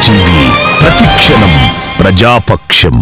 TV ప్రతిక్షణం ప్రజాపక్షం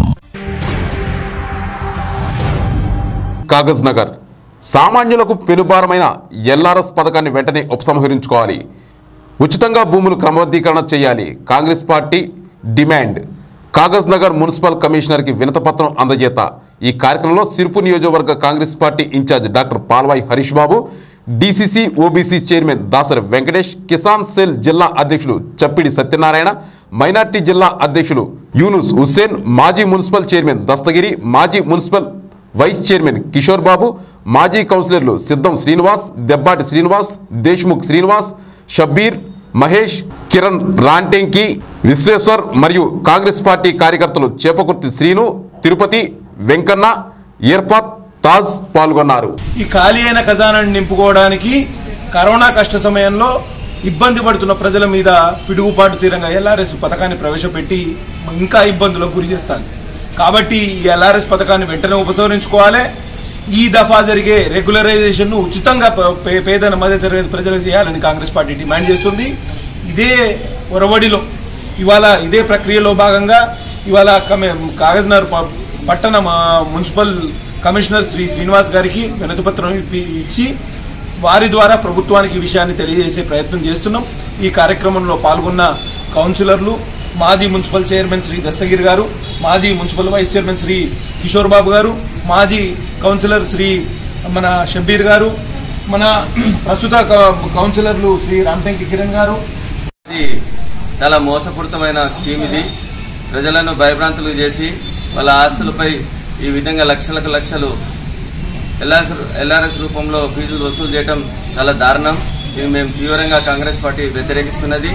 కాగజ్ నగర్ సామాన్యులకు పెనుభారమైన LRS పథకాన్ని వెంటనే ఉపసంహరించుకోవాలి ఉచితంగా భూములు క్రమబద్ధీకరణ చేయాలి Congress party demand Kagaz Nagar municipal కమిషనర్కి వినతపత్రం అందజేత ఈ కార్యక్రమంలో సిరుపు నియోజకవర్గ Congress party in-charge doctor Palvai Harish Babu DCC OBC chairman Dasari Venkatesh Kisan cell జిల్లా అధ్యక్షులు చప్పిడి సత్యనారాయణ మైనార్టీ జిల్లా అధ్యక్షులు యూనుస్ హుస్సేన్ మాజీ మున్సిపల్ చైర్మన్ దస్తగిరి మాజీ municipal vice chairman Kishore Babu మాజీ కౌన్సిలర్లు సిద్ధం శ్రీనివాస్ దెబ్బాటి శ్రీనివాస్ దేశ్ముఖ్ శ్రీనివాస్ షబ్బీర్ మహేష్ కిరణ్ రాంటెంకి విశ్వేశ్వర్ మరియు కాంగ్రెస్ పార్టీ కార్యకర్తలు చేపకుర్తి శ్రీను తిరుపతి వెంకన్న ఇర్ఫాత్ తాజ్ పాల్గొన్నారు ఈ ఖాళీ అయిన ఖజానాన్ని నింపుకోవడానికి కరోనా కష్ట సమయంలో ఇబ్బంది పడుతున్న ప్రజల మీద పిడుగుపాటు తీరంగా ఎల్ఆర్ఎస్ పథకాన్ని ప్రవేశపెట్టి ఇంకా ఇబ్బందులకు గురి చేస్తాను కాబట్టి ఈ ఎల్ఆర్ఎస్ పథకాన్ని వెంటనే ఉపసంహరించుకోవాలి ఈ దఫా జరిగే రెగ్యులరైజేషన్ను ఉచితంగా ప- పే- పేద మధ్యతరగతి ప్రజలకు చేయాలని కాంగ్రెస్ పార్టీ డిమాండ్ చేస్తుంది ఇదే ఒరవడిలో ఇవాళ ఇదే ప్రక్రియలో భాగంగా ఇవాళ కమి- కాగజ్నగర్ ప- పట్టణ మా మున్సిపల్ కమిషనర్ శ్రీ శ్రీనివాస్ గారికి వినతిపత్రం ఇప్పి- ఇచ్చి వారి ద్వారా ప్రభుత్వానికి ఈ విషయాన్ని తెలియజేసే ప్రయత్నం చేస్తున్నాం ఈ కార్యక్రమంలో పాల్గొన్న కౌన్సిలర్లు మాజీ మున్సిపల్ చైర్మన్ శ్రీ దస్తగిరి గారు మాజీ municipal vice chairman Shri Kishore Babu గారు మాజీ కౌన్సిలర్ శ్రీ మన షబ్బీర్ గారు మన ప్రస్తుత కౌ- కౌన్సిలర్లు శ్రీ రామటంకి కిరణ్ గారు ఇది చాలా మోసపూరితమైన స్కీమ్ ఇది ప్రజలను భయభ్రాంతులు చేసి వాళ్ళ ఆస్తులపై ఈ విధంగా లక్షలకు లక్షలు ఎల్ఆర్ఎస్ ఎల్ఆర్ఎస్ రూపంలో ఫీజులు వసూలు చేయడం చాలా దారుణం ఇది మేము తీవ్రంగా కాంగ్రెస్ పార్టీ వ్యతిరేకిస్తున్నది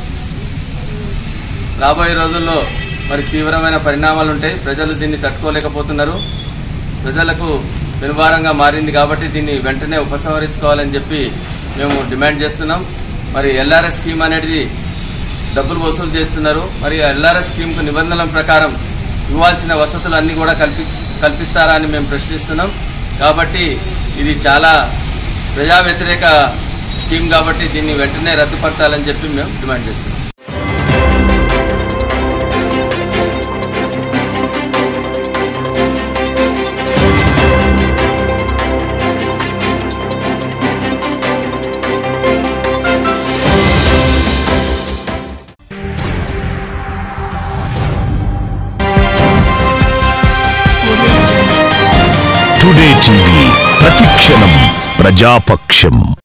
రాబోయే రోజుల్లో మరి తీవ్రమైన పరిణామాలు ఉంటాయి ప్రజలు దీన్ని తట్టుకోలేకపోతున్నారు ప్రజలకు పెనుభారంగా మారింది కాబట్టి దీన్ని వెంటనే ఉపసంహరించుకోవాలని చెప్పి మేము డిమాండ్ చేస్తున్నాం మరి ఎల్ఆర్ఎస్ స్కీమ్ అనేది డబ్బులు వసూలు చేస్తున్నారు మరి ఎల్ఆర్ఎస్ స్కీమ్కు నిబంధనల ప్రకారం ఇవ్వాల్సిన వసతులు అన్నీ కూడా కల్పి కల్పిస్తారా అని మేము ప్రశ్నిస్తున్నాం కాబట్టి ఇది చాలా ప్రజా వ్యతిరేక స్కీమ్ కాబట్టి దీన్ని వెంటనే రద్దుపరచాలని చెప్పి మేము డిమాండ్ చేస్తున్నాం టుడే టీవీ ప్రతిక్షణం ప్రజాపక్షం